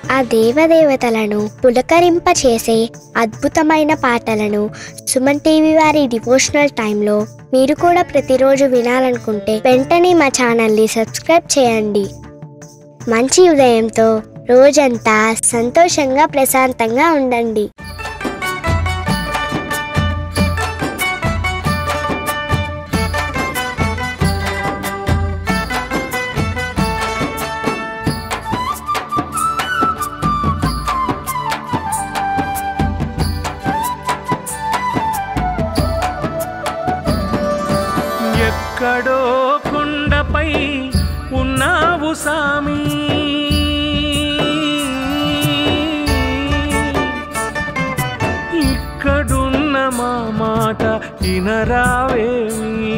ఆ దేవదేవతలను పులకరింపచేసే అద్భుతమైన పాటలను సుమన్ టీవీ వారి డివోషనల్ టైంలో మీరు కూడా ప్రతిరోజు వినాలనుకుంటే వెంటనే మా ఛానల్ని సబ్స్క్రైబ్ చేయండి మంచి ఉదయంతో రోజంతా సంతోషంగా ప్రశాంతంగా ఉండండి ఎక్కడో కొండపై ఉన్నావు సామి ఇక్కడున్న మా మాట వినరావేమి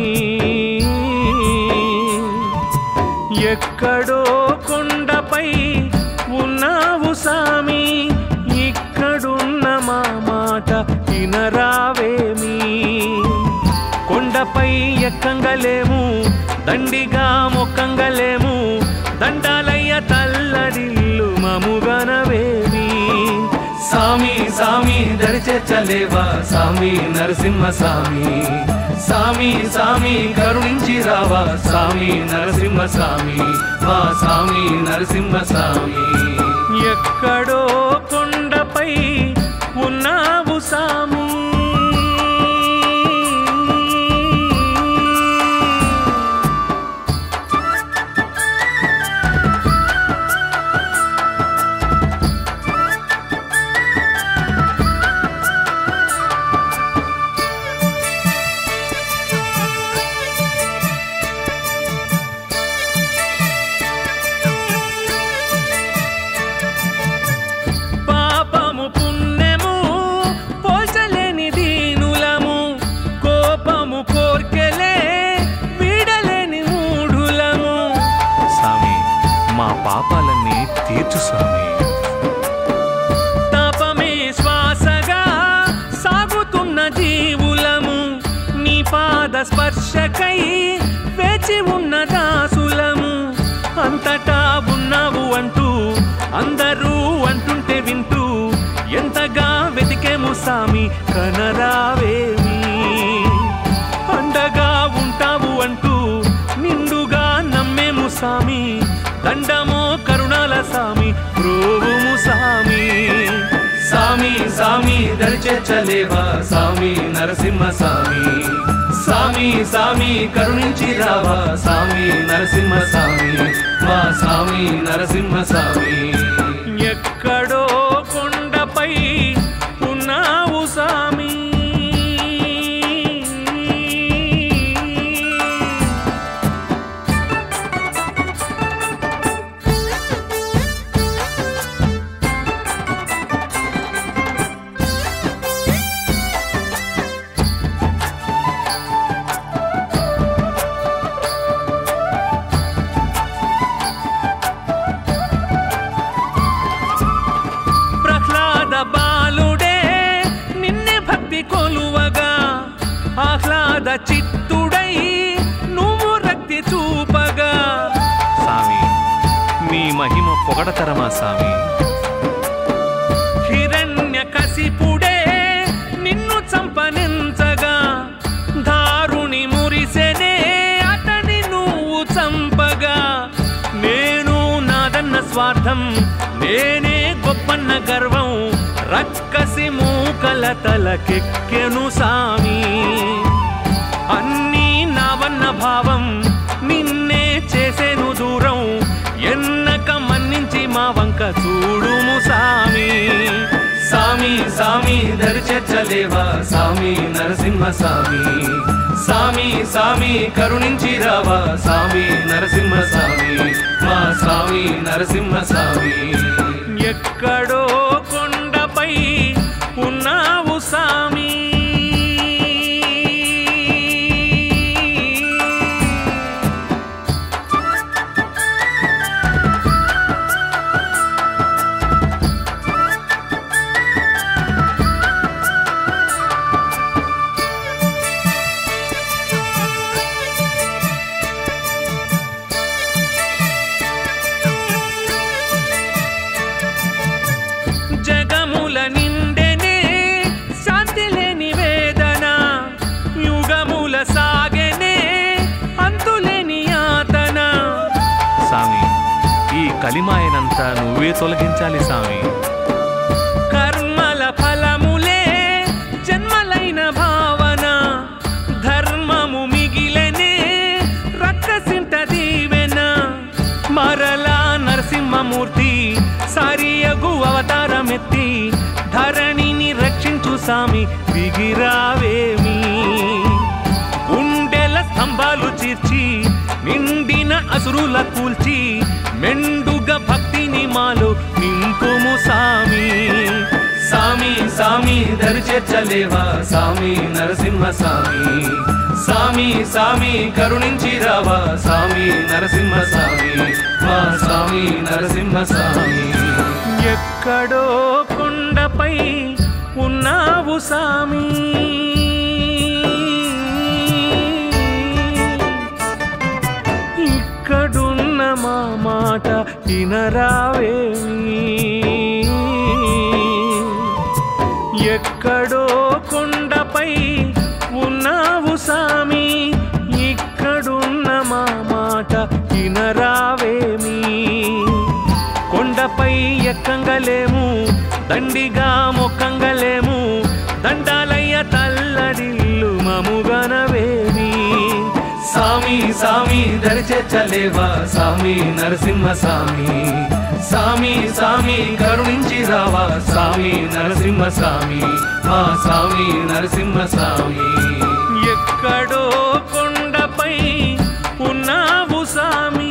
ఎక్కడో కొండపై ఉన్నావు సామి ఇక్కడున్న మా మాట వినరావేమి కొండపై ఎక్కంగలేము దండిగా మొక్కంగలేము దండాలయ్య తల్లడిల్లు మముగనవేమి సామి సామి దరిచేర్చలేవా సామి నరసింహ సామి సామి సామి కరుణించి రావా సామి నరసింహ సామి మా సామి నరసింహ సామి ఎక్కడో కొండపై ఉన్నావు సామి పాపము పుణ్యము పోల్చలేని దీనులము కోపము కోర్కెలే వీడలేని మూఢులము స్వామి మా పాపాలన్నీ తీర్చు స్వామి తాపమే శ్వాసగా సాగుతున్న జీవులము నీ పాద స్పర్శకై వేచి ఉన్న దాసులము అంతటా ఉన్నావు అంటూ అందరూ అంటుంటే వింటూ ఎంతగా వెతికేము సామి కనరావేమి అండగా ఉంటావు అంటూ నిండుగా నమ్మేము సామి దండమో కరుణాల సామి ప్రోవుము సామి సామి సామి దరిచేర్చలేవా సామి నరసింహ సామి సామి సామి కరుణించి రావా సామి నరసింహ సామి మా సామి నరసింహ సామి ఎక్కడో కొండపై ఉన్నావు సామి ప్రహ్లాద బాలుడే నిన్నే భక్తి కొలువగా ఆహ్లాద చిత్తుడై నువ్వు రక్తి చూపగా స్వామి మీ మహిమ పొగడతరమా స్వామి హిరణ్య కసిపుడే నిన్ను చంపనించగా దారుని మురిసెనే అతని నువ్వు చంపగా నేను నాదన్న స్వార్థం నేనే గొప్పన్న గర్వం రక్కసి మూకల తలకెక్కెను సామి అన్నీ నావన్న భావం నిన్నే చేసేను దూరం ఎన్నక మన్నించి మా వంక చూడుము సామి సామి సామి దరిచేర్చలేవా సామి నరసింహ సామి సామి సామి కరుణించి రావా సామి నరసింహ సామి మా సామి నరసింహ సామి ఎక్కడో కొండపై ఉన్నావు సామి ఈ కలిమాయనంతా నువ్వే తొలగించాలి స్వామి కర్మల ఫలములే జన్మలైన భావన ధర్మము మిగిలనే రక్కసింట దీవెన మరలా నరసింహమూర్తి సరియగు అవతారమెత్తి ధరణిని రక్షించు సామి దిగిరావేమి గుండెల స్తంభాలు చీర్చి నిండిన అసురుల కూల్చి మెండుగా భక్తిని మాలో నింపుము సామి సామి సామి దరి చేర్చలేవా సామి నరసింహ సామి సామి సామి కరుణించి రావా సామి నరసింహ సామి మా సామి నరసింహ సామి ఎక్కడో కొండపై ఉన్నావు సామి ఇక్కడున్న మా మాట వినరావేమి ఎక్కడో కొండపై ఉన్నావు సామి ఇక్కడున్న మా మాట వినరావేమి కొండపై ఎక్కంగలేము దండిగా మొక్కంగలేము దండాలయ్య తల్లడిల్లు మముగనవేమి సామి సామి దరిచేర్చలేవా సామి నరసింహ సామి సామి సామి కరుణించి రావా సామి నరసింహ సామి మా సామి నరసింహ సామి ఎక్కడో కొండపై ఉన్నావు సామి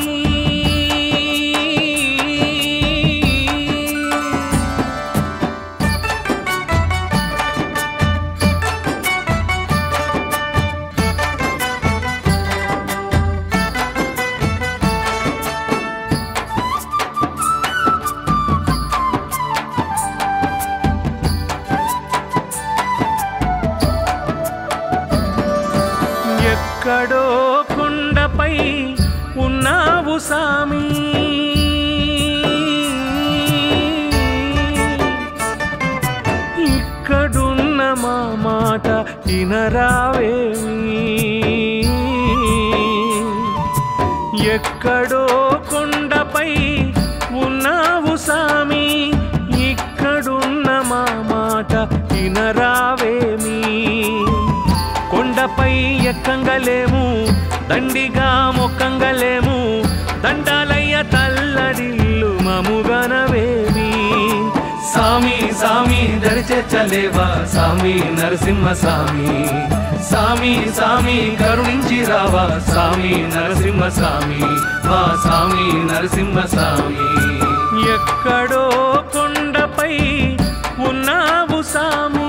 ఎక్కడో కొండపై ఉన్నావు సామి ఇక్కడున్న మా మాట వినరావేమి ఎక్కడో కొండపై ఉన్నావు సామి ఇక్కడున్న మా మాట వినరావేమి కొండపై ఎక్కంగలేము దండిగా మొక్కంగలేము దండాలయ్య తల్లడిల్లు మముగనవేమి సామి సామి దరిచేర్చలేవా సామి నరసింహ సామి సామి సామి కరుణించి రావా సామి నరసింహ సామి మా సామి నరసింహ సామి ఎక్కడో కొండపై ఉన్నావు సామి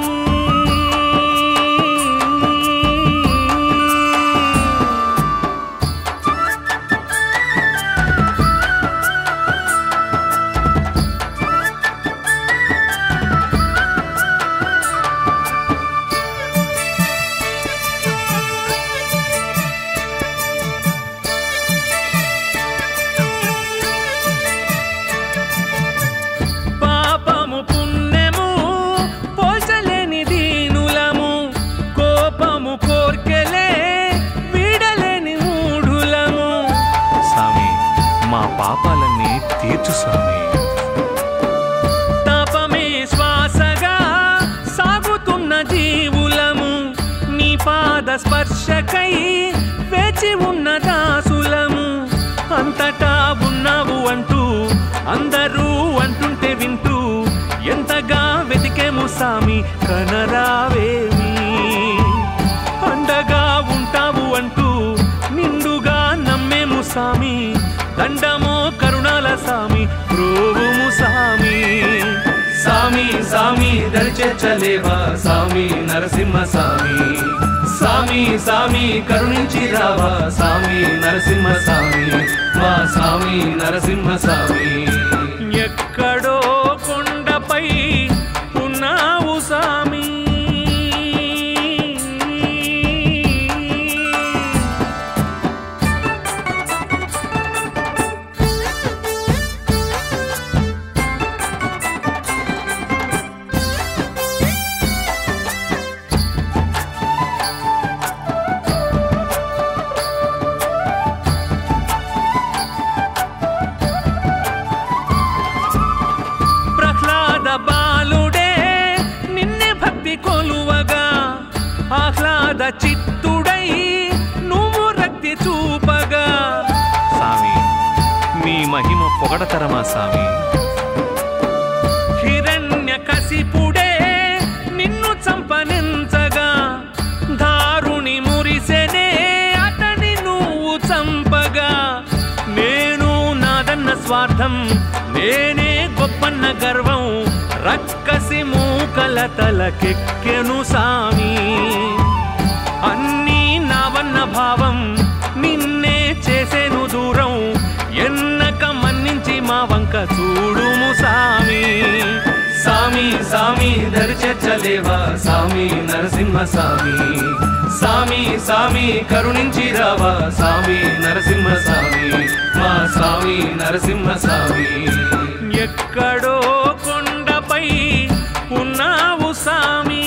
పాపము పుణ్యము పోల్చలేని దీనులము కోపము కోర్కెలే వీడలేని మూఢులము స్వామి మా పాపాలన్నీ తీర్చు స్వామి తపమే శ్వాసగా సాగుతున్న జీవులము నీ పాద స్పర్శకై వేచి ఉన్న దాసులము అంతటా ఉన్నావు అంటూ అందరూ అంటుంటే వింటూ ఎంతగా వెతికేము సామి కనరావేమి అండగా ఉంటావు అంటూ నిండుగా నమ్మేము సామి దండమో కరుణాల సామి ప్రోవుము సామి సామి సామి దరిచేర్చలేవా సామి నరసింహ సామి సామి సామి కరుణించి రావా సామి నరసింహ సామి మా సామి నరసింహ సామి ఎక్కడో కొండపై ఉన్నావు సామి పొగడతరమా స్వామి హిరణ్య కసిపుడే నిన్ను చంపనించగా దారుణి మురిసెనే అతని నువ్వు చంపగా నేను నాదన్న స్వార్థం నేనే గొప్పన్న గర్వం రక్కసి మూకల తలకెక్కెను సామి అన్నీ నావన్న భావం నిన్నే చేసేను దూరం ఎన్నక మన్నించి మా వంక చూడుము సామి సామి సామి దరిచేర్చలేవా సామి నరసింహ సామి సామి సామి కరుణించి రావా సామి నరసింహ సామి మా సామి నరసింహ సామి ఎక్కడో కొండపై ఉన్నావు సామి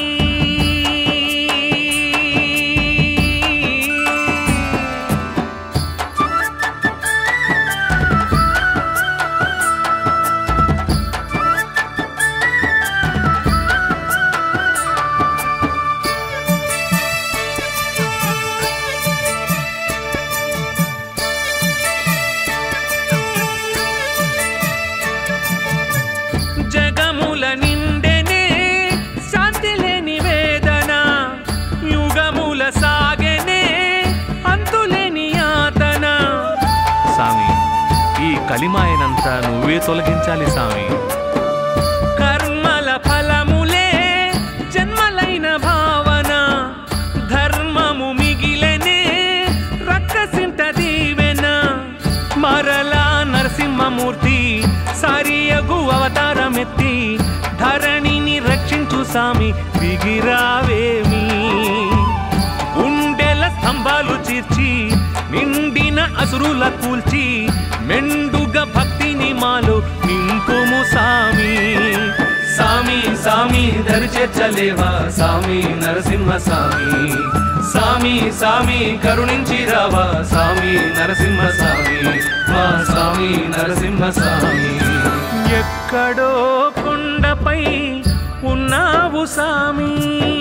జగముల నిండెనే శాంతి లేని వేదన యుగముల సాగెనే అంతులేని యాతన స్వామి ఈ కలిమాయనంతా నువ్వే తొలగించాలి స్వామి కర్మల ఫలములే జన్మలైన భావన ధర్మము మిగిలనే రక్కసింత దీవెన మరలా నరసింహమూర్తి సరియగు అవతారమెత్తి ధరణిని రక్షించు సామి దిగిరావేమి గుండెల స్తంభాలు చీర్చి నిండిన అసురుల కూల్చి మెండుగా భక్తిని మాలో నింపుము సామి సామి సామి దరిచేర్చలేవా సామి నరసింహ సామి సామి సామి కరుణించి రావా సామి నరసింహ సామి మా సామి నరసింహ సామి ఎక్కడో కొండపై ఉన్నావు సామి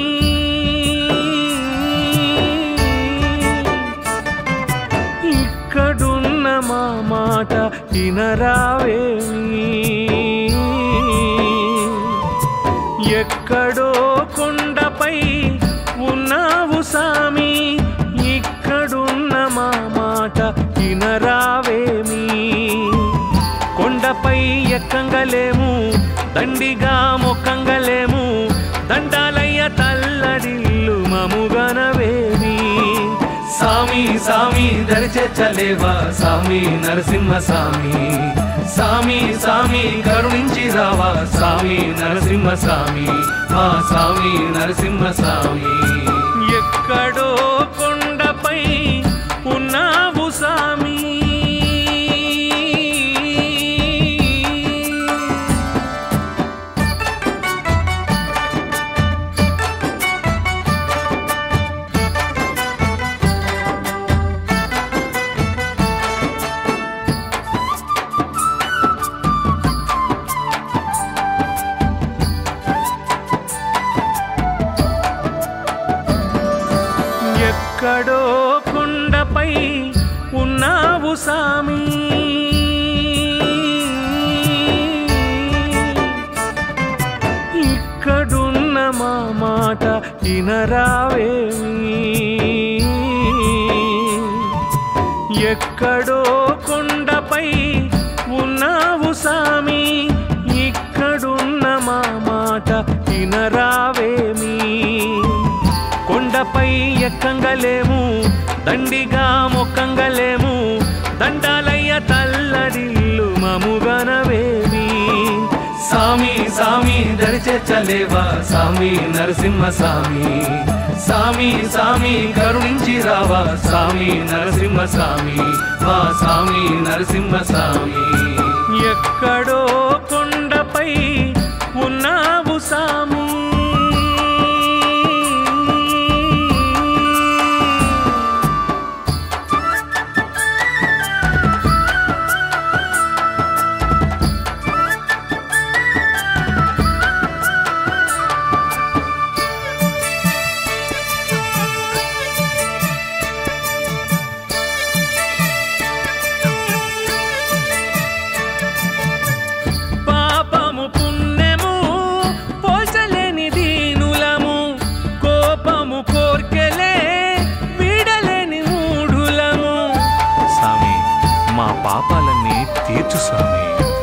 ఇక్కడున్న మా మాట వినరావేమి ఎక్కడో కొండపై ఉన్నావు సామి ఇక్కడున్న మా మాట వినరావేమి కొండపై ఎక్కంగలేము దండిగా మొక్కంగలేము దండాలయ్య తల్లడిల్లు మముగనవేమి సామి సామి దరిచేర్చలేవా సామి నరసింహ సామి సామి సామి కరుణించి రావా సామి నరసింహ సామి మా సామి నరసింహ సామి ఎక్కడో కొండపై ఉన్నావు సామి ఎక్కడో కొండపై ఉన్నావు సామి ఇక్కడున్న మా మాట వినరావేమి ఎక్కడో కొండపై ఉన్నావు సామి ఇక్కడున్న మా మాట వినరావేమి కొండపై ఎక్కంగలేము దండిగా మొక్కంగలేము దండాలయ్య తల్లడిల్లు మముగనవేమి సామి సామి దరిచేర్చలేవా సామి నరసింహ సామి సామి సామి కరుణించి రావా సామి నరసింహ సామి మా సామి నరసింహ సామి ఎక్కడో కొండపై ఉన్నావు సామి పాపాలన్నీ తీర్చు స్వామి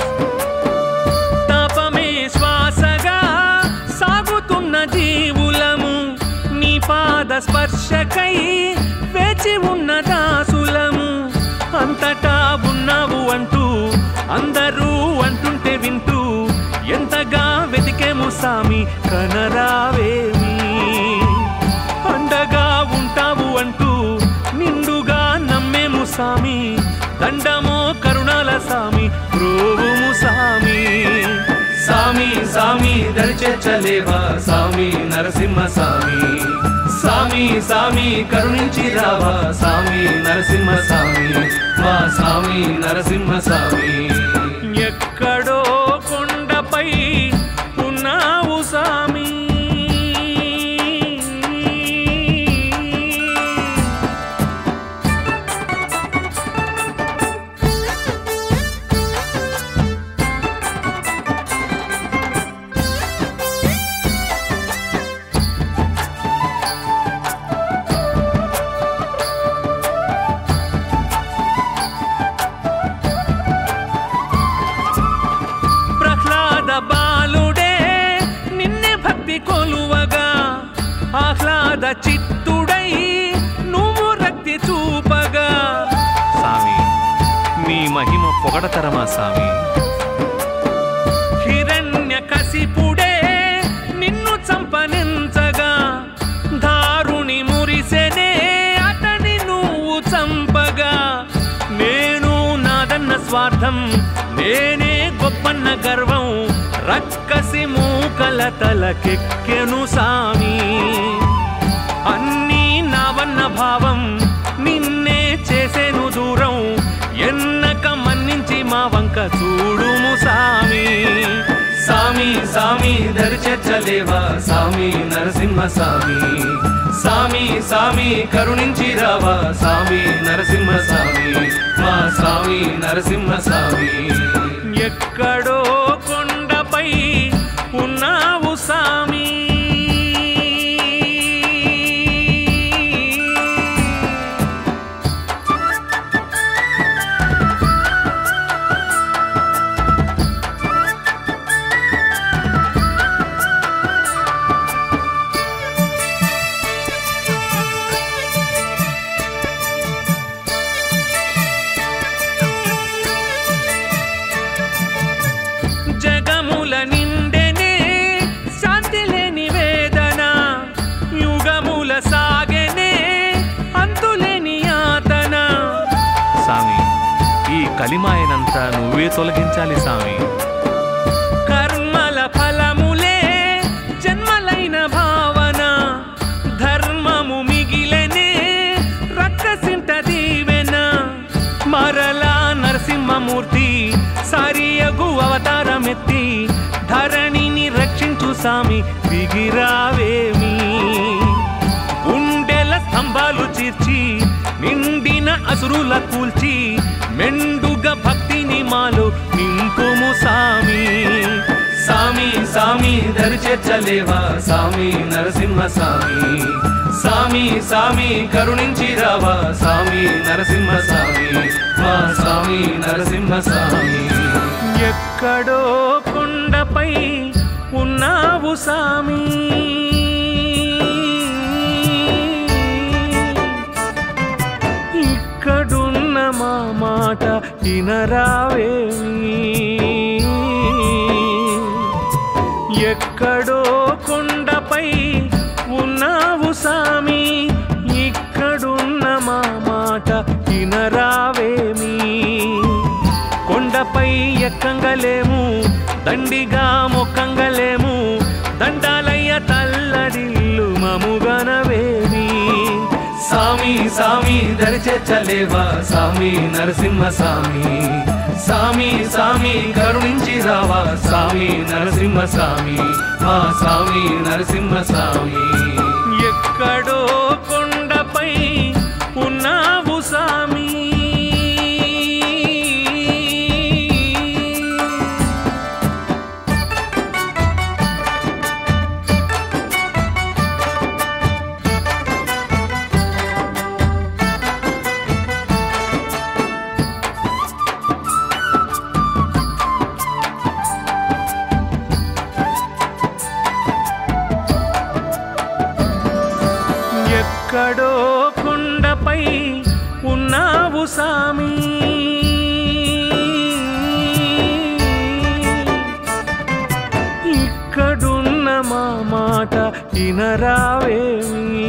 తాపమే శ్వాసగా సాగుతున్న జీవులము నీ పాద స్పర్శకై వేచి ఉన్న దాసులము అంతటా ఉన్నావు అంటూ అందరూ అంటుంటే వింటూ ఎంతగా వెతికేము సామి కనరావేమి అండగా ఉంటావు అంటూ నిండుగా నమ్మేము సామి దండమో కరుణాల సామి ప్రోవుము సామి సామి సామి దరిచేర్చలేవా సామి నరసింహ సామి సామి సామి కరుణించి రావా సామి నరసింహ సామి మా సామి నరసింహ సామి ఎక్కడో కొండపై ఉన్నావు సామి ప్రహ్లాద బాలుడే నిన్నే భక్తి కొలువగా ఆహ్లాద చిత్తుడై నువ్వు రక్తి చూపగా స్వామి నీ మహిమ పొగడతరమా స్వామి హిరణ్య కసిపుడే నిన్ను చంపనించగా దారుణి మురిసెనే అతని నువ్వు చంపగా నేను నాదన్న స్వార్థం నేనే గొప్పన్న గర్వం రక్కసి మూకల తలకెక్కెను సామి అన్నీ నావన్న భావం నిన్నే చేసేను దూరం ఎన్నక మన్నించి మా వంక చూడుము సామి సామి సామి దరిచేర్చలేవా సామి నరసింహ సామి సామి సామి కరుణించి రావా సామి నరసింహ సామి మా సామి నరసింహ సామి ఎక్కడో కొండపై ఉన్నావు సామి జగముల నిండెనే శాంతి లేని వేదన యుగముల సాగెనే అంతులేని యాతన స్వామి ఈ కలిమాయనంతా నువ్వే తొలగించాలి స్వామి కర్మల ఫలములే జన్మలైన భావన ధర్మము మిగిలనే రక్కసింట దీవెన మరలా నరసింహమూర్తి సరియగు అవతారమెత్తి ధరణిని రక్షించు సామి దిగిరావేమి గుండెల స్తంభాలు చీర్చి నిండిన అసురుల కూల్చి మెండుగా భక్తిని మాలో నింపుము సామి సామి సామి దరిచేర్చలేవా సామి నరసింహ సామి సామి సామి కరుణించి రావా సామి నరసింహ సామి మా సామి నరసింహ సామి ఎక్కడో కొండపై ఉన్నావు సామి ఇక్కడున్న మా మాట వినరావేమి ఎక్కడో కొండపై ఉన్నావు సామి ఇక్కడున్న మా మాట వినరావేమి కొండపై ఎక్కంగలేము దండిగా మొక్కంగలేము దండాలయ్య తల్లడిల్లు మముగనవేమి సామి సామి దరిచేర్చలేవా సామి నరసింహ సామి సామి సామి కరుణించి రావా సామి నరసింహ సామి మా సామి నరసింహ సామి ఎక్కడో కొండపై ఉన్నావు సామి ఇనరావేమి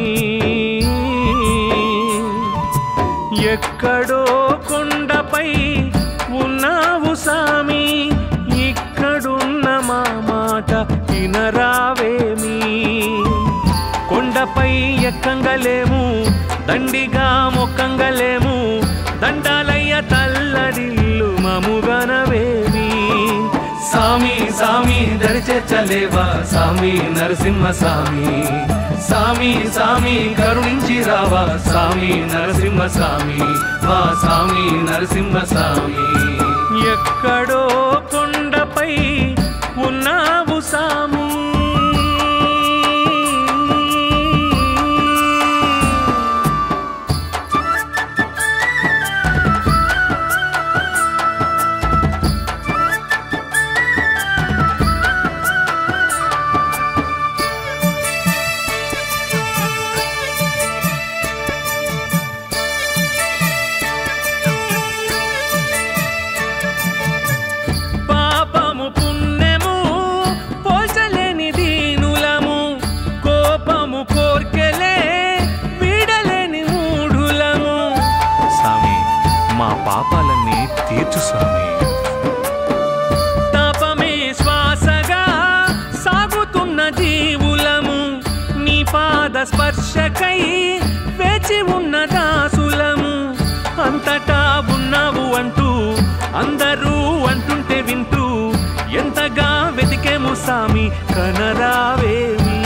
ఎక్కడో కొండపై ఉన్నావు సామి ఇక్కడున్న మా మాట ఇనరావేమి కొండపై ఎక్కంగలేము దండిగా మొక్కంగలేము దండాలయ్య తల్లడిల్లు మముగనవేమి సామి సామి దరిచేర్చలేవా సామి నరసింహ సామి సామి సామి కరుణించి రావా సామి నరసింహ సామి మా సామి నరసింహ సామి ఎక్కడో కొండపై ఉన్నావు సామి పాపము పుణ్యము పోల్చలేని దీనులము కోపము కోర్కెలే వీడలేని మూఢులము స్వామి మా పాపాలన్నీ తీర్చు స్వామి తాపమే శ్వాసగా సాగుతున్న జీవులము నీ పాద స్పర్శకై వేచి ఉన్న దాసులము అంతటా ఉన్నావు అంటూ అందరూ అంటుంటే వింటూ ఎంతగా వెతికేము సామి కనరావేమి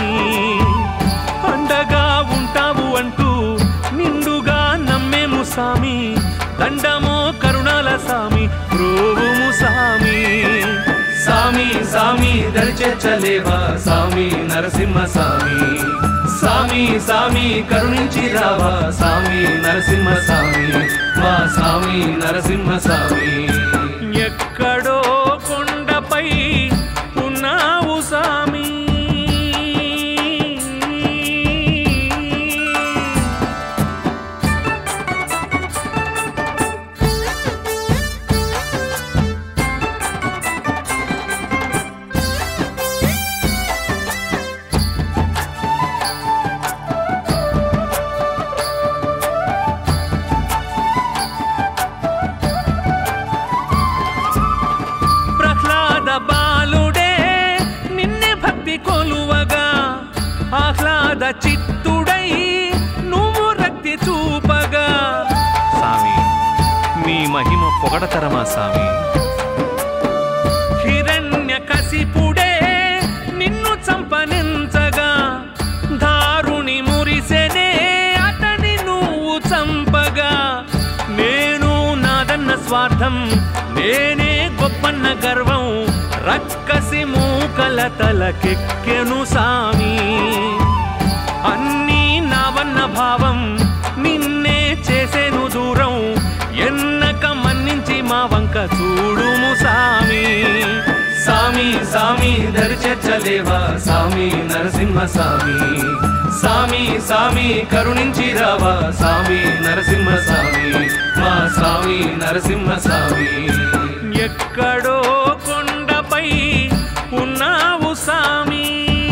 అండగా ఉంటావు అంటూ నిండుగా నమ్మేము సామి దండమో కరుణాల సామి ప్రోవుము సామి సామి సామి దరిచేర్చలేవా సామి నరసింహ సామి సామి సామి కరుణించి రావా సామి నరసింహ సామి మా సామి నరసింహ సామి ఎక్కడో కొండపై ఉన్నావు సామి ప్రహ్లాద బాలుడే నిన్నే భక్తి కొలువగా ఆహ్లాద చిత్తుడై నువ్వు రక్తి చూపగా స్వామి మీ మహిమ పొగడతరమా స్వామి హిరణ్య కసిపుడే నిన్ను చంపనించగా దారుని మురిసెనే అతని నువ్వు చంపగా నేను నాదన్న స్వార్థం నేనే గొప్పన్న గర్వం రక్కసి మూకల తలకెక్కెను సామి అన్నీ నావన్న భావం నిన్నే చేసేను దూరం ఎన్నక మన్నించి మా వంక చూడుము సామి సామి సామి దరిచేర్చలేవా సామి నరసింహ సామి సామి సామి కరుణించి రావా సామి నరసింహ సామి మా సామి నరసింహ సామి ఎక్కడో కొండపై ఉన్నావు సామి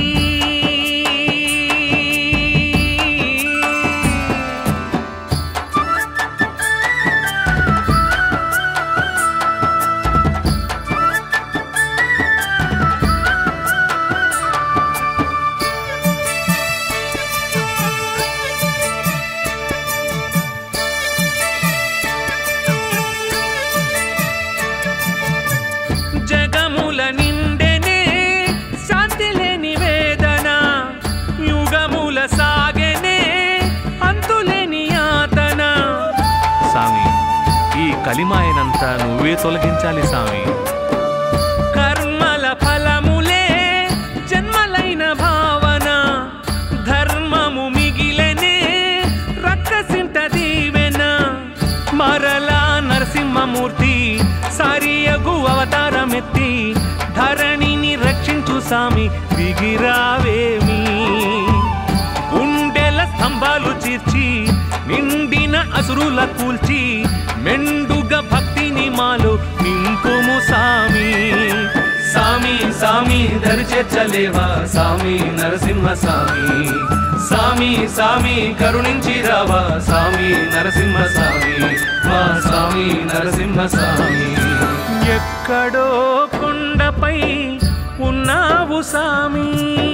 జగముల నిండెనే శాంతి లేని వేదన యుగముల సాగెనే అంతులేని యాతన స్వామి ఈ కలిమాయనంతా నువ్వే తొలగించాలి స్వామి కర్మల ఫలములే జన్మలైన భావన ధర్మము మిగిలెనే రక్కసింట దీవెన మరలా నరసింహమూర్తి సరియగు అవతారమెత్తి ధరణిని రక్షించు సామి దిగిరావేమి గుండెల స్తంభాలు చీర్చి నిండిన అసురుల కూల్చి మెండుగా భక్తిని మాలో నింపుము సామి సామి సామి దరి చేర్చలేవా సామి నరసింహ సామి సామి సామి కరుణించి రావా సామి నరసింహ సామి మా సామి నరసింహ సామి ఎక్కడో కొండపై ఉన్నావు సామి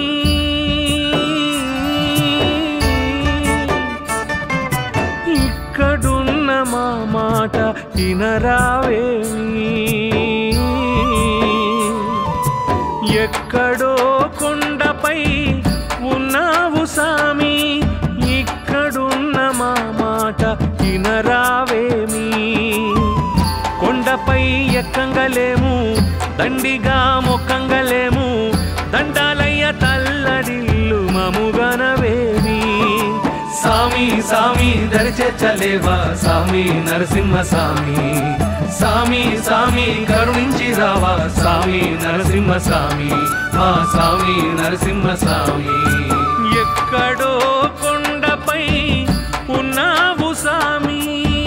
ఇక్కడున్న మా మాట వినరావేమి ఎక్కడో కొండపై ఉన్నావు సామి ఇక్కడున్న మా మాట వినరావేమి కొండపై ఎక్కంగలేము దండిగా మొక్కంగలేము దండాలయ్య తల్లడిల్లు మముగనవేమి సామి సామి దరిచేర్చలేవా సామి నరసింహ సామి సామి సామి కరుణించి రావా సామి నరసింహ సామి మా సామి నరసింహ సామి ఎక్కడో కొండపై ఉన్నావు సామి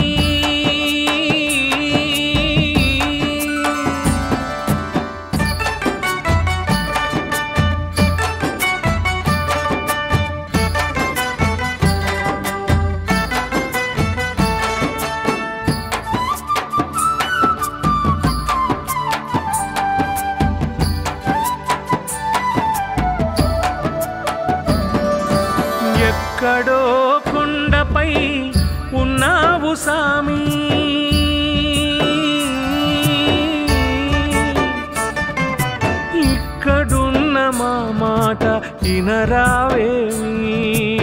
ఎక్కడో కొండపై ఉన్నావు సామి ఇక్కడున్న మా మాట వినరావేమి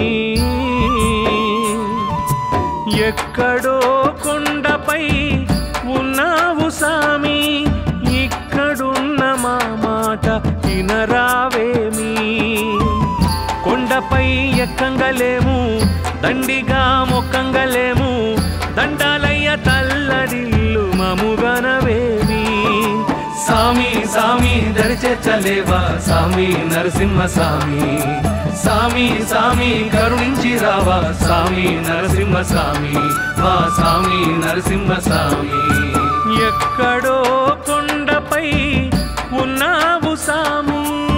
ఎక్కడో కొండపై ఉన్నావు సామి ఇక్కడున్న మా మాట వినరావేమి కొండపై ఎక్కంగలేము దండిగా మొక్కంగలేము దండాలయ్య తల్లడిల్లు మముగనవేమి సామి సామి దరిచేర్చలేవా సామి నరసింహ సామి సామి సామి కరుణించి రావా సామి నరసింహ సామి మా సామి నరసింహ సామి ఎక్కడో కొండపై ఉన్నావు సామి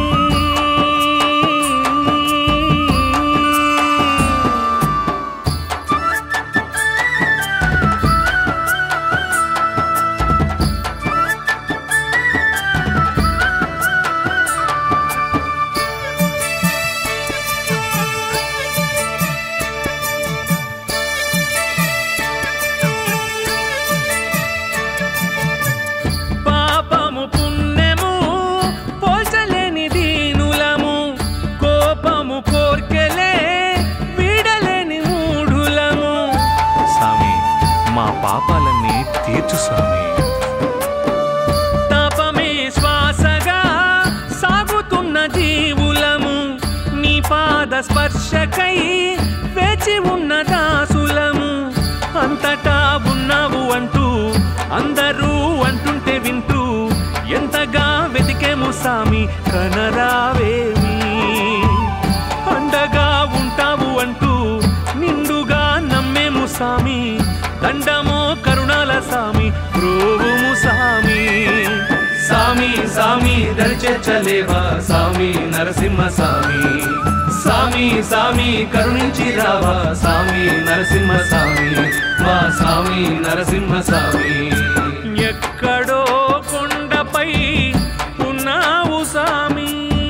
పాపము పుణ్యము పోల్చలేని దీనులము కోపము కోర్కెలే వీడలేని మూఢులము స్వామి మా పాపాలన్నీ తీర్చు స్వామి తాపమే శ్వాసగా సాగుతున్న జీవులము నీ పాద స్పర్శకై వేచి ఉన్న దాసులము అంతటా ఉన్నావు అంటూ అందరూ అంటుంటే వింటూ ఎంతగా వెతికేము సామి కనరావేమి అండగా ఉంటావు అంటూ నిండుగా నమ్మేము సామి దండమో కరుణాల సామి ప్రోవుము సామి సామి సామి దరిచేర్చలేవా సామి నరసింహ సామి సామి సామి కరుణించి రావా సామి నరసింహ సామి మా సామి నరసింహ సామి ఎక్కడో కొండపై ఉన్నావు సామి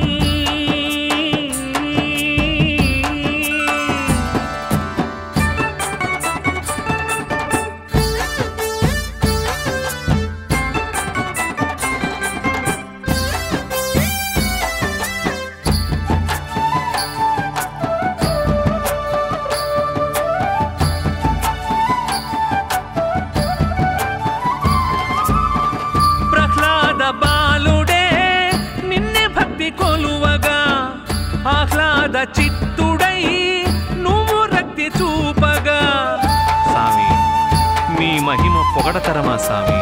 ప్రహ్లాద బాలుడే నిన్నే భక్తి కొలువగా ఆహ్లాద చిత్తుడై నువ్వు రక్తి చూపగా స్వామి మీ మహిమ పొగడతరమా స్వామి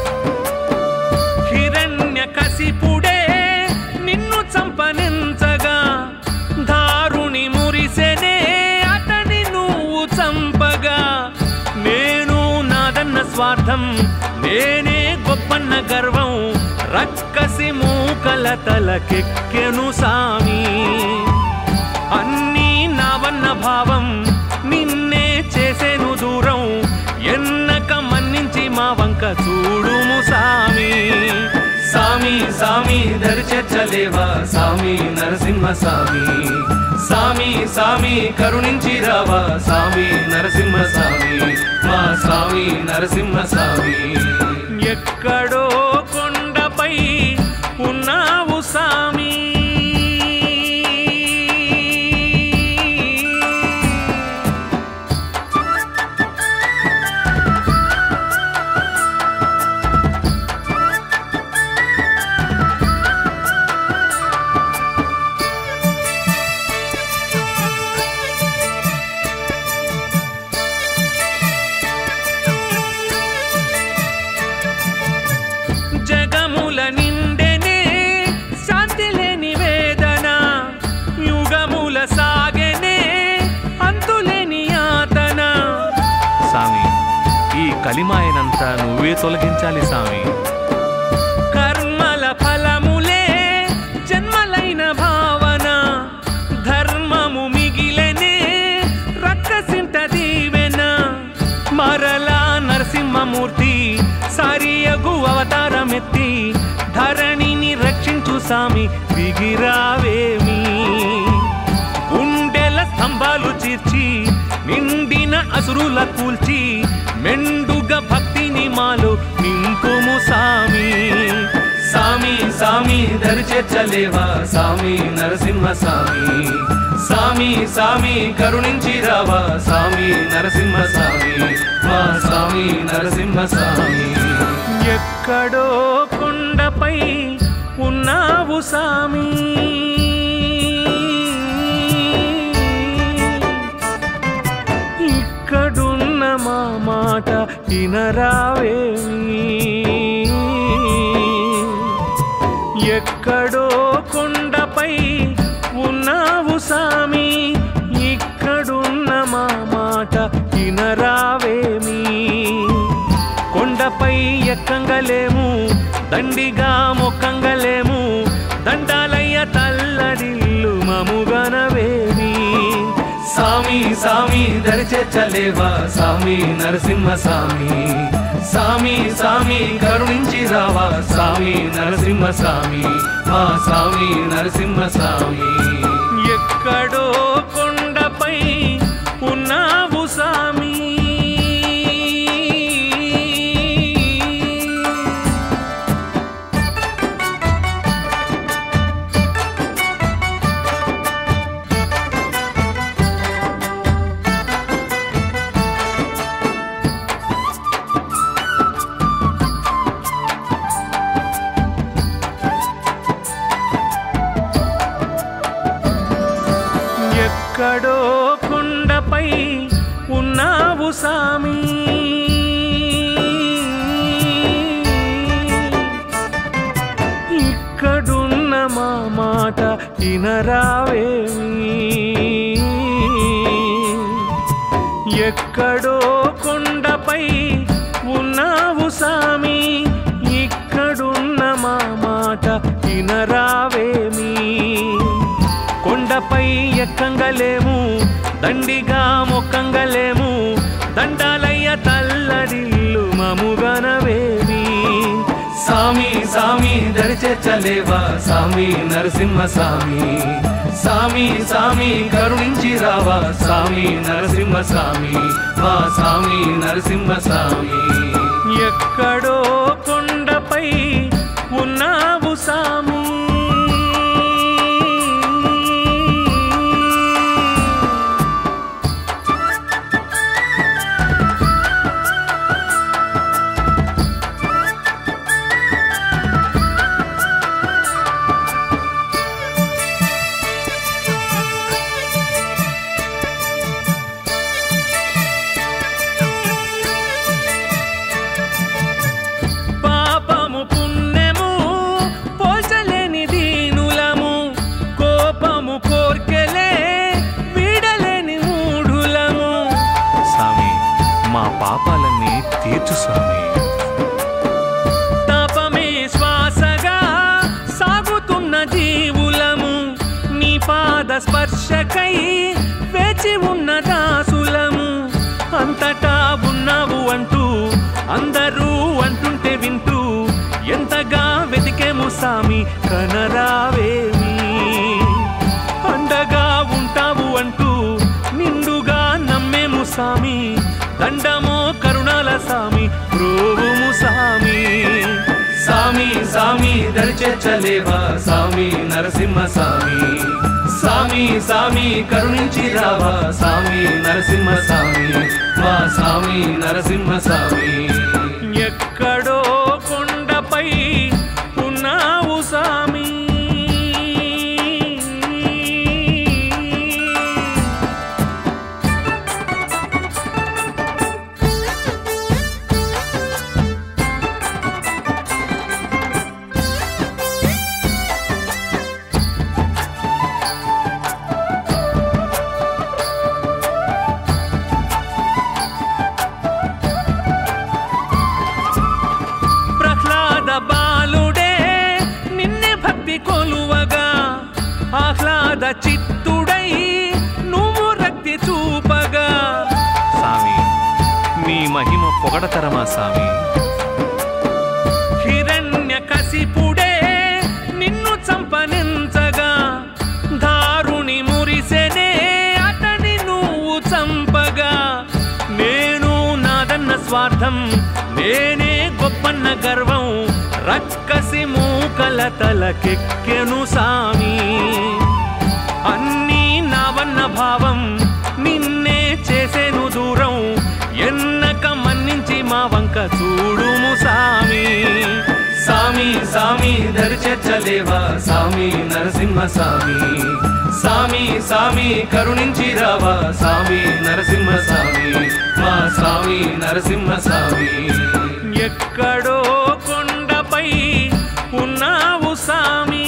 హిరణ్య కసిపుడే నిన్ను చంపనించగా దారుణి మురిసెనే అతని నువ్వు చంపగా నేను నాదన్న స్వార్థం నేనే గొప్పన్న గర్వం రక్కసి మూకల తలకెక్కెను సామి అన్నీ నావన్న భావం నిన్నే చేసేను దూరం ఎన్నక మన్నించి మా వంక చూడుము సామి సామి సామి దరిచేర్చలేవా సామి నరసింహ సామి సామి సామి కరుణించి రావా సామి నరసింహ సామి మా సామి నరసింహ సామి ఎక్కడో కొండపై ఉన్నావు సామి జగముల నిండెనే శాంతి లేని వేదన యుగముల సాగెనే అంతులేని యాతన సామి ఈ కలిమాయనంతా నువ్వే తొలగించాలి సామి కర్మల ఫలములే జన్మలైన భావన ధర్మము మిగిలెనే రక్కసింట దీవెన మరలా నరసింహమూర్తి సరియగు అవతారమెత్తి ధరణిని రక్షించు సామి దిగిరావేమి గుండెల స్తంభాలు చీర్చి నిండిన అసురుల కూల్చి మెండుగ భక్తిని మాలో నింపుము సామి సామి సామి దరిచేర్చలేవా సామి నరసింహ సామి సామి సామి కరుణించి రావా సామి నరసింహ సామి మా సామి నరసింహ సామి ఎక్కడో కొండపై ఉన్నావు సామి ఇక్కడున్న మా మాట వినరావేమి ఎక్కడో కొండపై ఉన్నావు సామి ఇక్కడున్న మా మాట వినరావేమి కొండపై ఎక్కంగలేము దండిగా మొక్కంగలేము దండాలయ్య తల్లడిల్లు మముగనవేమి సామి సామి దరిచేర్చలేవా సామి నరసింహ సామి సామి సామి కరుణించి రావా సామి నరసింహ సామి మా సామి నరసింహ సామి ఎక్కడో కొండపై ఉన్నావు సామి ఎక్కడో కొండపై ఉన్నావు సామి ఇక్కడున్న మా మాట వినరావేమి ఎక్కడో కొండపై ఉన్నావు సామి ఇక్కడున్న మా మాట వినరావేమి కొండపై ఎక్కంగలేము దండిగా మొక్కంగలేము దండాలయ్య తల్లడిల్లు మముగనవేమి సామి సామి దరిచేర్చలేవా సామి నరసింహ సామి సామి సామి కరుణించి రావా సామి నరసింహ సామి మా సామి నరసింహ సామి ఎక్కడో కొండపై ఉన్నావు సామి పాపము పుణ్యము పోల్చలేని దీనులము కోపము కోర్కెలే వీడలేని మూఢులము స్వామి మా పాపాలన్నీ తీర్చు స్వామి నమ్మేము సామి కనరావేమి అండగా ఉంటావు అంటూ నిండుగా నమ్మేము సామి దండమో కరుణాల సామి ప్రోవుము సామి సామి సామి దరిచేర్చలేవా సామి నరసింహ సామి సామి సామి కరుణించి రావా సామి నరసింహ సామి మా సామి నరసింహ సామి ఎక్కడో కొండపై ఉన్నావు సామి ప్రహ్లాద బాలుడే నిన్నే భక్తి కొలువగా ఆహ్లాద చిత్తుడై నువ్వు రక్తి చూపగా స్వామి నీ మహిమ పొగడతరమా స్వామి హిరణ్య కసిపుడే నిన్ను చంపనించగా దారుని మురిసెనే అతని నువ్వు చంపగా నేను నాదన్న స్వార్థం నేనే గొప్పన్న గర్వం రక్కసి మూకల తలకెక్కెను సామి అన్నీ నావన్న భావం నిన్నే చేసేను దూరం ఎన్నక మన్నించి మా వంక చూడుము సామి సామి సామి దరిచేర్చలేవా సామి నరసింహ సామి సామి సామి కరుణించి రావా సామి నరసింహ సామి మా సామి నరసింహ సామి ఎక్కడో కొండపై ఉన్నావు సామి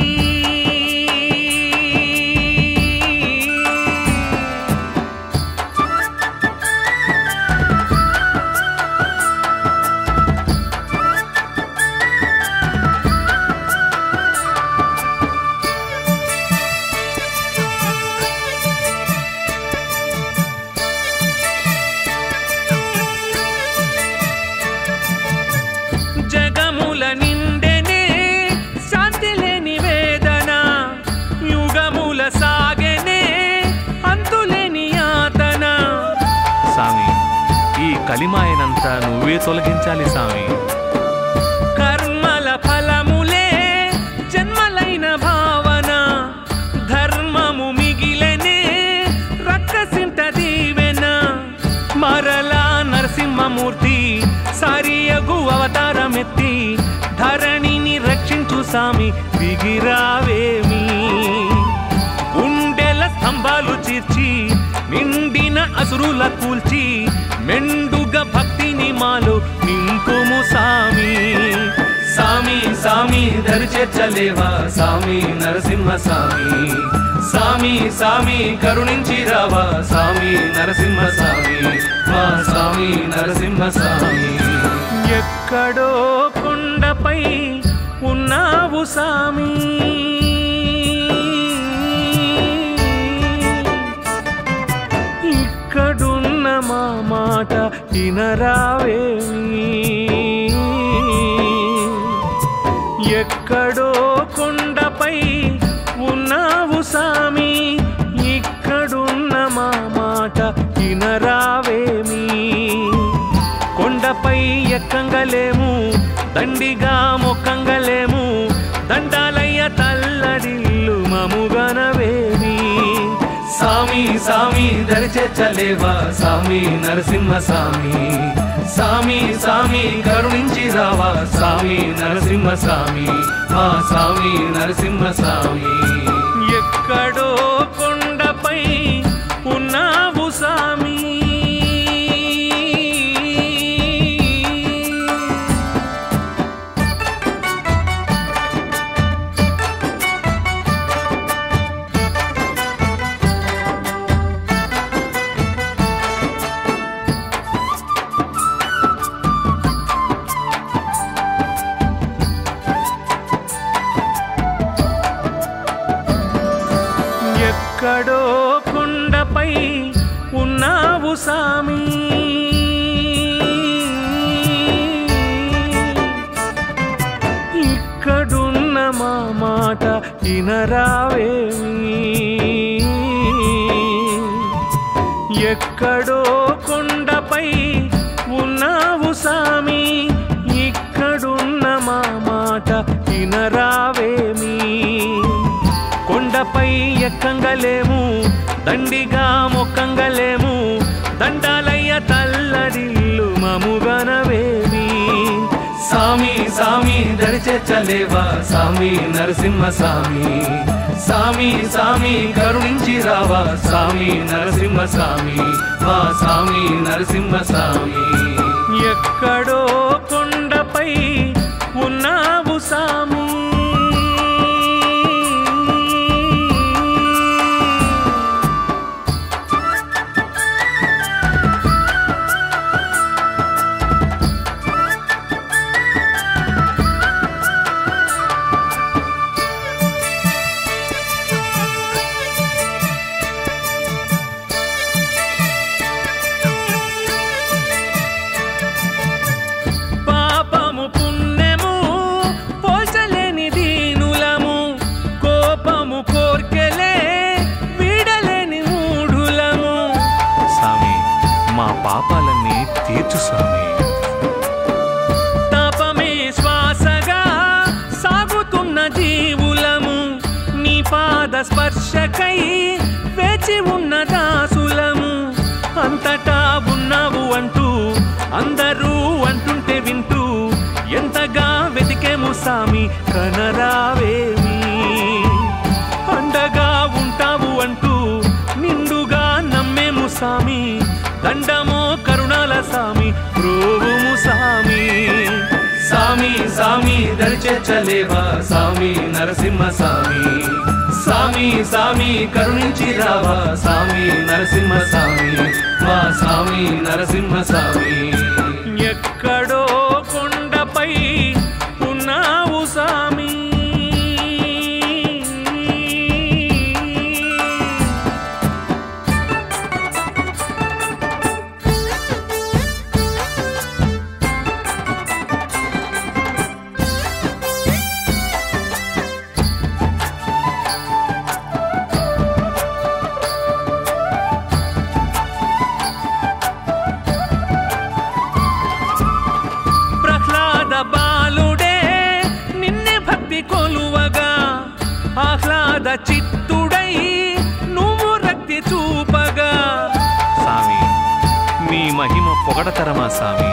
జగముల నిండెనే శాంతి లేని వేదన యుగముల సాగెనే అంతులేని యాతన స్వామి ఈ కలిమాయనంతా నువ్వే తొలగించాలి స్వామి కర్మల ఫలములే జన్మలైన భావన ధర్మము మిగిలెనే రక్కసింట దీవెన మరలా నరసింహమూర్తి సరియగు అవతారమెత్తి ధరణిని రక్షించు సామి దిగిరావేమి గుండెల స్తంభాలు చీర్చి నిండిన అసురుల కూల్చి మెండుగా భక్తిని మాలో నింపుము సామి సామి సామి దరిచేర్చలేవా సామి నరసింహ సామి సామి సామి కరుణించి రావా సామి నరసింహ సామి మా సామి నరసింహ సామి ఎక్కడో కొండపై ఉన్నావు సామి ఇక్కడున్న మా మాట వినరావేమి ఎక్కడో కొండపై ఉన్నావు సామి ఇక్కడున్న మా మాట వినరావేమి కొండపై ఎక్కంగలేము దండిగా మొక్కంగలేము దండాలయ్య తల్లడిల్లు మముగనవేమి సామి సామి దరిచేర్చలేవా సామి నరసింహ సామి సామి సామి కరుణించి రావా సామి నరసింహ సామి మా సామి నరసింహ సామి ఎక్కడో కొండపై ఉన్నావు సామి ఎక్కడో కొండపై ఉన్నావు సామి ఇక్కడున్న మా మాట ఇనరావేమి ఎక్కడో కొండపై ఉన్నావు సామి ఇక్కడున్న మా మాట ఇనరావేమి కొండపై ఎక్కంగలేము దండిగా మొక్కంగలేము దండాలయ్య తల్లడిల్లు మముగనవేమి సామి సామి దరిచేర్చలేవా సామి నరసింహ సామి సామి సామి కరుణించి రావా సామి నరసింహ సామి మా సామి నరసింహ సామి ఎక్కడో కొండపై ఉన్నావు సామి పాపము పుణ్యము పోల్చలేని దీనులము కోపము కోర్కెలే వీడలేని మూఢులము స్వామి మా పాపాలన్నీ తీర్చు స్వామి తాపమే శ్వాసగా సాగుతున్న జీవులము నీ పాద స్పర్శకై వేచి ఉన్న దాసులము అంతటా ఉన్నావు అంటూ అందరూ అంటుంటే వింటూ ఎంతగా వెతికేము సామి కనరావేమి అండగా ఉంటావు అంటూ నిండుగా నమ్మేము సామి దండమో కరుణాల సామి ప్రోవుము సామి సామి సామి దరిచేర్చలేవా సామి నరసింహ సామి సామి సామి కరుణించి రావా సామి నరసింహ సామి మా సామి నరసింహ సామి ఎక్కడో కొండపై ఉన్నావు సామి ప్రహ్లాద బాలుడే నిన్నే భక్తి కొలువగా ఆహ్లాద చిత్తుడై నువ్వు రక్తి చూపగా స్వామి మీ మహిమ పొగడతరమా స్వామి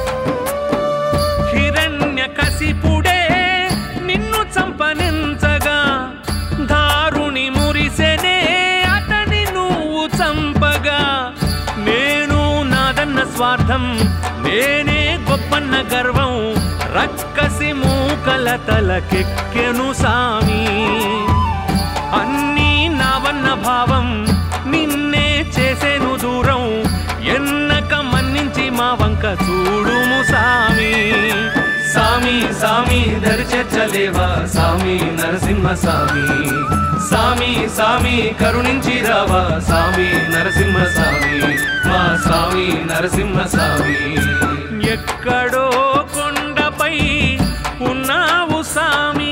హిరణ్య కసిపుడే నిన్ను చంపనించగా దారుణి మురిసెనే అతని నువ్వు చంపగా నేను నాదన్న స్వార్థం నేనే గొప్పన్న గర్వం రక్కసి మూకల తలకెక్కెను సామి అన్నీ నావన్న భావం నిన్నే చేసేను దూరం ఎన్నక మన్నించి మా వంక చూడుము సామి సామి సామి దరిచేర్చలేవా సామి నరసింహ సామి సామి సామి కరుణించి రావా సామి నరసింహ సామి మా సామి నరసింహ సామి ఎక్కడో కొండపై ఉన్నావు సామి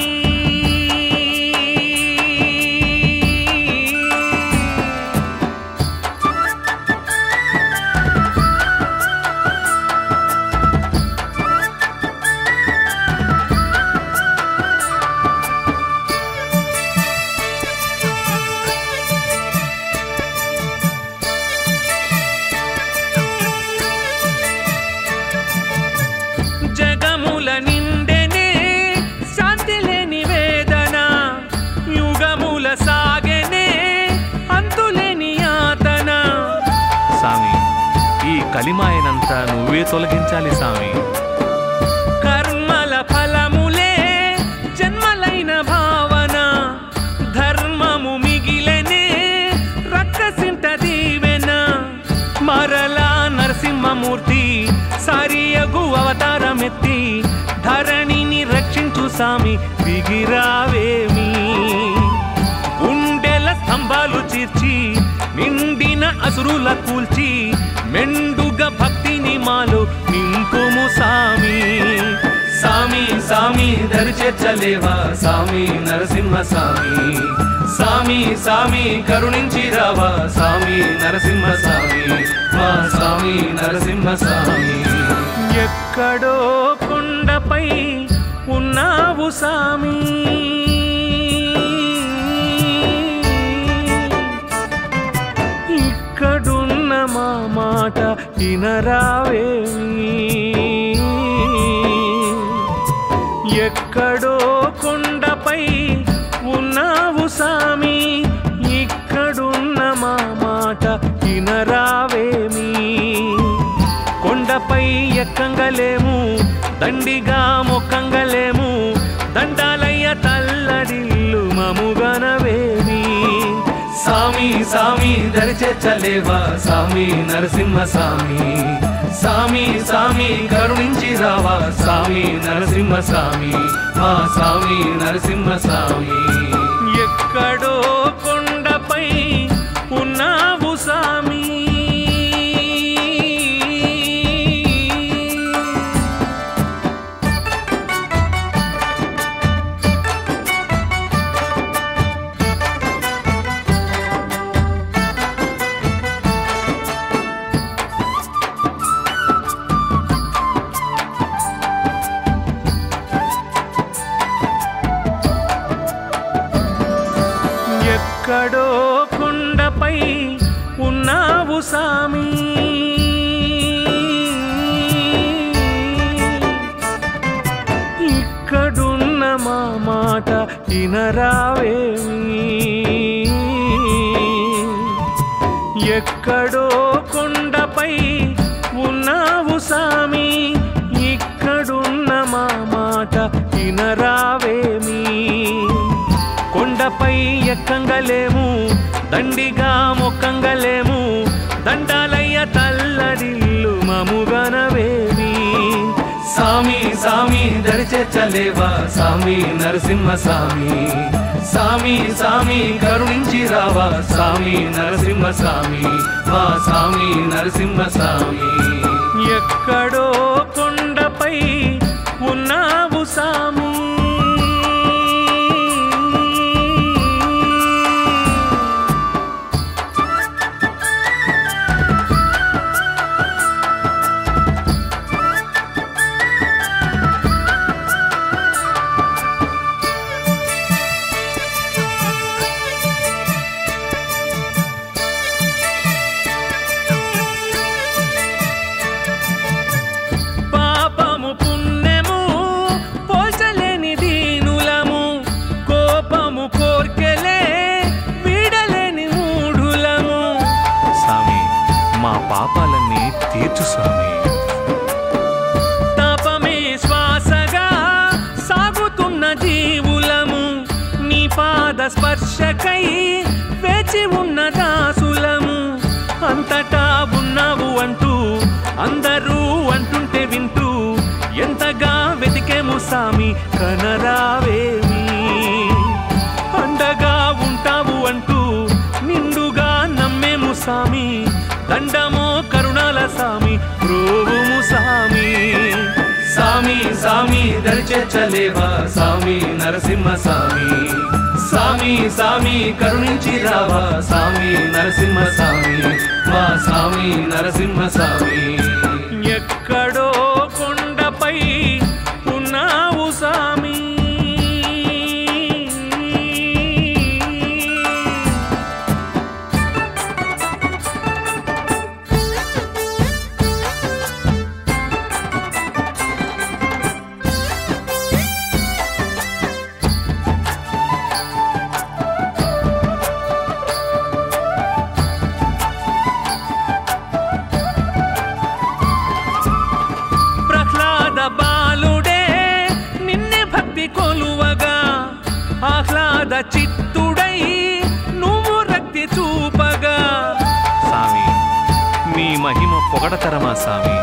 జగముల నిండెనే శాంతి లేని వేదన యుగముల సాగెనే అంతులేని యాతన స్వామి ఈ కలిమాయనంతా నువ్వే తొలగించాలి స్వామి కర్మల ఫలములే జన్మలైన భావన ధర్మము మిగిలనే రక్కసింట దీవెన మరలా నరసింహమూర్తి సరియగు అవతారమెత్తి ధరణిని రక్షించు సామి దిగిరావేమి గుండెల స్తంభాలు చీర్చి నిండిన అసురుల కూల్చి మెండుగ భక్తిని మాలో నింపుము సామి సామి సామి దరి చేర్చలేవా సామి నరసింహ సామి సామి సామి కరుణించి రావా సామి నరసింహ సామి మా సామి నరసింహ సామి ఎక్కడో కొండపై ఉన్నావు సామి ఇక్కడున్న మా మాట వినరావేమి ఎక్కడో కొండపై ఉన్నావు సామి ఇక్కడున్న మా మాట వినరావేమి కొండపై ఎక్కంగలేము దండిగా మొక్కంగలేము దండాలయ్య తల్లడిల్లు మముగనవేమి సామి సామి దరి చేర్చలేవా సామి నరసింహ సామి సామి సామి కరుణించి రావా సామి నరసింహ సామి మా సామి నరసింహ సామి ఎక్కడో కొండపై ఉన్నావు సామి ఎక్కడో కొండపై ఉన్నావు సామి ఇక్కడున్న మా మాట వినరావేమి ఎక్కడో కొండపై ఉన్నావు సామి ఇక్కడున్న మా మాట వినరావేమి కొండపై ఎక్కంగలేము దండిగా మొక్కంగలేము దండాలయ్య తల్లడిల్లు మముగనవేమి సామి సామి దరి చేర్చలేవా సామి నరసింహ సామి సామి సామి కరుణించి రావా సామి నరసింహ సామి మా సామి నరసింహ సామి ఎక్కడో కొండపై ఉన్నావు సామి పాపము పుణ్యము పోల్చలేని దీనులము కోపము కోర్కెలే వీడలేని మూఢులము స్వామి మా పాపాలన్నీ తీర్చు స్వామి తాపమే శ్వాసగా సాగుతున్న జీవులము నీ పాద స్పర్శకై వేచి ఉన్న దాసులము అంతటా ఉన్నావు అంటూ అందరూ అంటుంటే వింటూ ఎంతగా వెతికేము సామి కనరావేమి అండగా ఉంటావు అంటూ నిండుగా నమ్మేము సామి దండమో కరుణాల సామి ప్రోవుము సామి సామి సామి దరి చేర్చలేవా సామి నరసింహ సామి సామి సామి కరుణించి రావా సామి నరసింహ సామి మా సామి నరసింహ సామి ఎక్కడో కొండపై ఉన్నావు సామి ప్రహ్లాద బాలుడే నిన్నే భక్తి కొలువగా ఆహ్లాద చిత్తుడై నువ్వు రక్తి చూపగా స్వామి మీ మహిమ పొగడతరమా స్వామి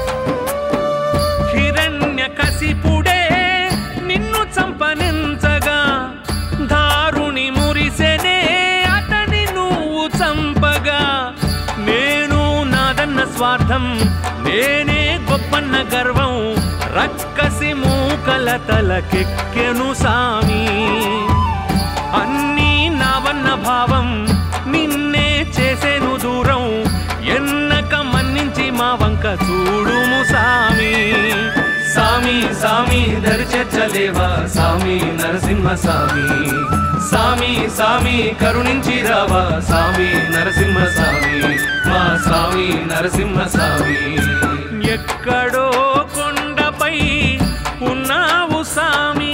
హిరణ్య కసిపుడే నిన్ను చంపనించగా దారుని మురిసెనే అతని నువ్వు చంపగా నేను నాదన్న స్వార్థం నేనే గొప్పన్న గర్వం రక్కసి మూకల తలకెక్కెను సామి అన్నీ నావన్న భావం నిన్నే చేసేను దూరం ఎన్నక మన్నించి మా వంక చూడుము సామి సామి సామి దరి చేర్చలేవా సామి నరసింహ సామి సామి సామి కరుణించి రావా సామి నరసింహ సామి మా సామి నరసింహ సామి ఎక్కడో కొండపై ఉన్నావు సామి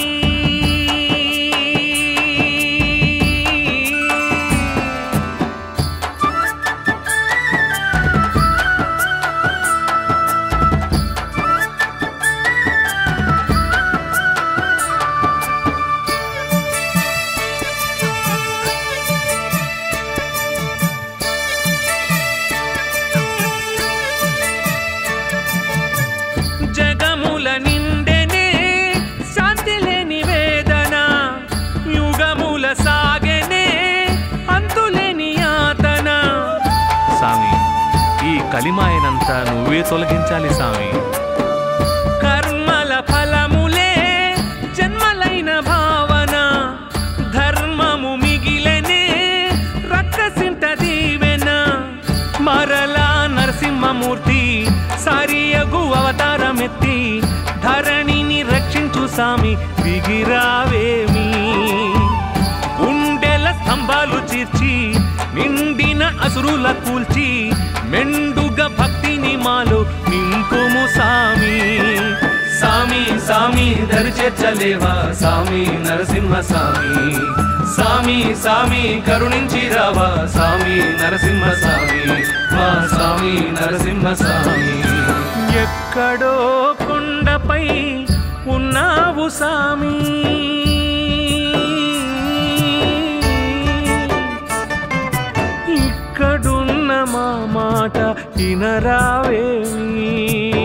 జగముల నిండెనే శాంతి లేని వేదన యుగముల సాగెనే అంతులేని యాతన సామి ఈ కలిమాయనంతా నువ్వే తొలగించాలి సామి కర్మల ఫలములే జన్మలైన భావన ధర్మము మిగిలెనే రక్కసింట దీవెన మరలా నరసింహమూర్తి సరియగు అవతారమెత్తి ధరణిని రక్షించు సామి దిగిరావేమి గుండెల స్తంభాలు చీర్చి నిండిన అసురుల కూల్చి మెండుగా భక్తిని మాలో నింపుము సామి సామి సామి దరి చేర్చలేవా సామి నరసింహ సామి సామి సామి కరుణించి రావా సామి నరసింహ సామి మా సామి నరసింహ సామి ఎక్కడో కొండపై ఉన్నావు సామి ఇక్కడున్న మా మాట వినరావేమి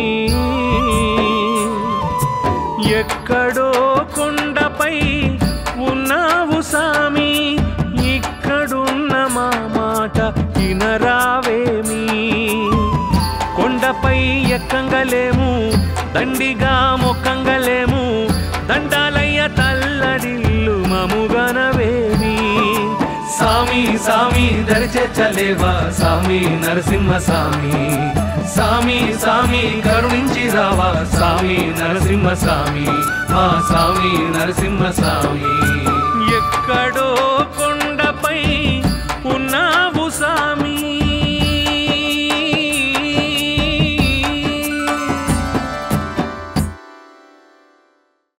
ఎక్కడో కొండపై ఉన్నావు సామి ఇక్కడున్న మా మాట వినరావేమి కొండపై ఎక్కంగలేము దండిగా మొక్కంగలేము దండాలయ్య తల్లడిల్లు మముగనవేమి సామి సామి దరి చేర్చలేవా సామి నరసింహ సామి సామి సామి కరుణించి రావా సామి నరసింహ సామి మా సామి నరసింహ సామి